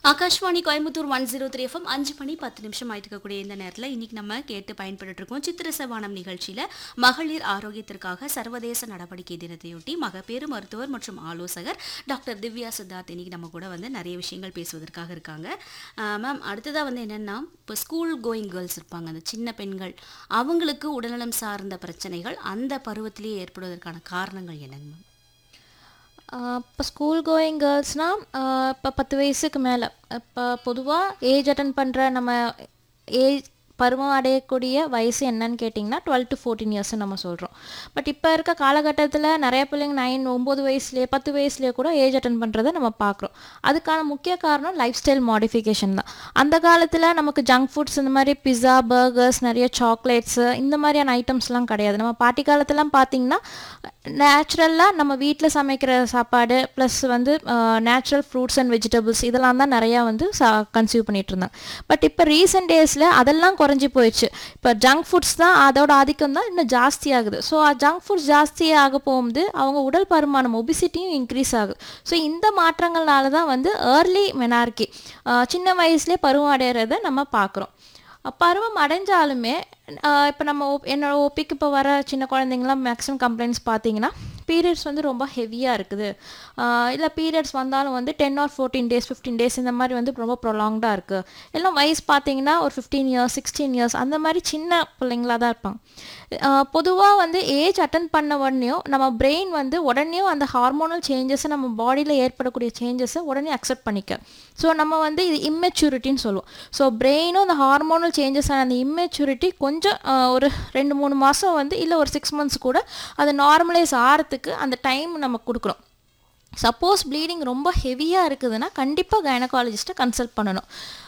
Akashvani Coimbatore one zero three FM அஞ்சு மணி பத்து நிமிஷம் ஆயிட்டு இருக்கக்கூடிய இந்த நேரத்தில் இன்னைக்கு நம்ம கேட்டு பயன்பட்டு இருக்கோம் சித்திர சவானம் நிகழ்ச்சியில் மகளிர் ஆரோக்கியத்திற்காக சர்வதேச நடவடிக்கை தினத்தையொட்டி மகப்பேறு மருத்துவர் மற்றும் ஆலோசகர் டாக்டர் திவ்யா சித்தார்த் இன்னைக்கு நம்ம கூட வந்து நிறைய விஷயங்கள் பேசுவதற்காக இருக்காங்க மேம் அடுத்ததாக வந்து என்னென்னா இப்போ ஸ்கூல் கோயிங் கேர்ள்ஸ் இருப்பாங்க அந்த சின்ன பெண்கள் அவங்களுக்கு உடல்நலம் சார்ந்த பிரச்சனைகள் அந்த பருவத்திலேயே ஏற்படுவதற்கான காரணங்கள் என்னங்க மேம் இப்போ ஸ்கூல் கோயிங் கேர்ள்ஸ்னால் இப்போ பத்து வயசுக்கு மேலே இப்போ பொதுவாக ஏஜ் அட்டன் பண்ணுற நம்ம ஏஜ் பருவம் அடையக்கூடிய வயசு என்னன்னு கேட்டிங்கன்னா டுவெல் டு ஃபோர்டீன் இயர்ஸ் நம்ம சொல்கிறோம் பட் இப்போ இருக்க காலகட்டத்தில் நிறைய பிள்ளைங்க நைன் ஒம்பது வயசுலேயே பத்து வயசுலேயே கூட ஏஜ் அட்டன் பண்ணுறதை நம்ம பார்க்குறோம் அதுக்கான முக்கிய காரணம் லைஃப் ஸ்டைல் மாடிஃபிகேஷன் தான் அந்த காலத்தில் நமக்கு ஜங்க் ஃபுட்ஸ் இந்த மாதிரி பிஸா பர்கர்ஸ் நிறைய சாக்லேட்ஸு இந்த மாதிரியான ஐட்டம்ஸ்லாம் கிடையாது நம்ம பாட்டி காலத்துலாம் பார்த்தீங்கன்னா நேச்சுரலாக நம்ம வீட்டில் சமைக்கிற சாப்பாடு ப்ளஸ் வந்து நேச்சுரல் ஃப்ரூட்ஸ் அண்ட் வெஜிடபிள்ஸ் இதெல்லாம் தான் நிறையா வந்து சா கன்சியூம் பண்ணிட்டு இருந்தாங்க பட் இப்போ ரீசெண்ட் டேஸில் அதெல்லாம் குறைஞ்சி போயிடுச்சு இப்போ ஜங்க் ஃபுட்ஸ் தான் அதோட ஆதிக்கம் தான் இன்னும் ஜாஸ்தி ஆகுது ஸோ ஜங்க் ஃபுட்ஸ் ஜாஸ்தி ஆக போகும்போது அவங்க உடல் பருமானம் ஒபிசிட்டியும் இன்க்ரீஸ் ஆகுது ஸோ இந்த மாற்றங்கள்னால தான் வந்து ஏர்லி மெனார்கி சின்ன வயசுலேயே பருவம் அடையிறத நம்ம பார்க்குறோம் பருவம் அடைஞ்சாலுமே இப்போ நம்ம ஓ- என்னோட ஓபிக்கு இப்போ வர சின்ன குழந்தைங்களாம் மேக்ஸிமம் கம்ப்ளைண்ட்ஸ் பார்த்தீங்கன்னா பீரியட்ஸ் வந்து ரொம்ப ஹெவியாக இருக்குது இல்லை பீரியட்ஸ் வந்தாலும் வந்து ten or fourteen days fifteen days இந்த மாதிரி வந்து ரொம்ப ப்ரொலாங்டாக இருக்குது எல்லாம் வயசு பார்த்தீங்கன்னா ஒரு ஃபிஃப்டீன் இயர்ஸ் சிக்ஸ்டீன் இயர்ஸ் அந்த மாதிரி சின்ன பிள்ளைங்களா தான் இருப்பாங்க பொதுவாக வந்து ஏஜ் அட்டன் பண்ண உடனேயும் நம்ம பிரெயின் வந்து உடனேயும் அந்த ஹார்மோனல் சேஞ்சஸை நம்ம பாடியில் ஏற்படக்கூடிய சேஞ்சஸை உடனே அக்செப்ட் பண்ணிக்க ஸோ நம்ம வந்து இது இம்மெச்சூரிட்டின்னு சொல்லுவோம் ஸோ பிரெயினும் அந்த ஹார்மோனல் சேஞ்சஸ் அந்த இம்மெச்சூரிட்டி கொஞ்சம் ஆஹ், ஒரு ரெண்டு மூணு மாதம் வந்து இல்லை ஒரு சிக்ஸ் மந்த்ஸ் கூட அது நார்மலைஸ் ஆகிறதுக்கு அந்த டைம் நம்ம கொடுக்குறோம் சப்போஸ் ப்ளீடிங் ரொம்ப ஹெவியாக இருக்குதுன்னா கண்டிப்பாக கைனகாலஜிஸ்ட்டை கன்சல்ட் பண்ணணும்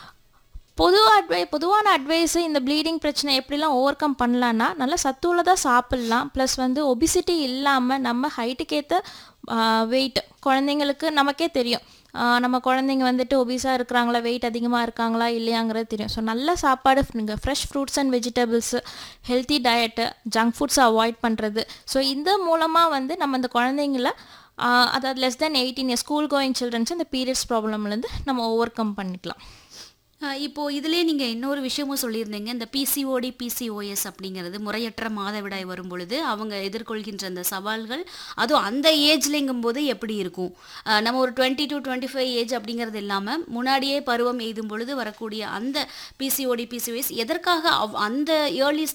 பொது அட்வை பொதுவான அட்வைஸு இந்த ப்ளீடிங் பிரச்சனை எப்படிலாம் ஓவர் கம் பண்ணலான்னா நல்லா சத்துள்ளதாக சாப்பிட்லாம் ப்ளஸ் வந்து ஒபிசிட்டி இல்லாமல் நம்ம ஹைட்டுக்கேற்ற வெயிட் குழந்தைங்களுக்கு நமக்கே தெரியும் ஆஹ் நம்ம குழந்தைங்க வந்துட்டு ஒபிஸாக இருக்கிறாங்களா வெயிட் அதிகமாக இருக்காங்களா இல்லையாங்கிறது தெரியும் ஸோ நல்ல சாப்பாடு நீங்கள் fresh fruits and vegetables healthy diet junk ஃபுட்ஸை அவாய்ட் பண்ணுறது ஸோ இந்த மூலமாக வந்து நம்ம இந்த குழந்தைங்கள ஆஹ் அதாவது less than eighteen years school going childrens இந்த பீரியட்ஸ் ப்ராப்ளம்லேருந்து நம்ம ஓவர் கம் பண்ணிக்கலாம் ஆஹ் இப்போ இதுலயே நீங்க இன்னொரு விஷயமும் சொல்லியிருந்தீங்க இந்த பிசிஓடி பிசிஓஎஸ் அப்படிங்கிறது முறையற்ற மாதவிடாய் வரும் பொழுது அவங்க எதிர்கொள்கின்ற அந்த சவால்கள் அதுவும் அந்த ஏஜ்லங்கும் போது எப்படி இருக்கும் ஆஹ் நம்ம ஒரு twenty to twenty five age அப்படிங்கிறது இல்லாம முன்னாடியே பருவம் எய்தும் பொழுது வரக்கூடிய அந்த பிசிஓடி பிசிஓஎஸ் எதற்காக அவ்- அந்த ஏர்லி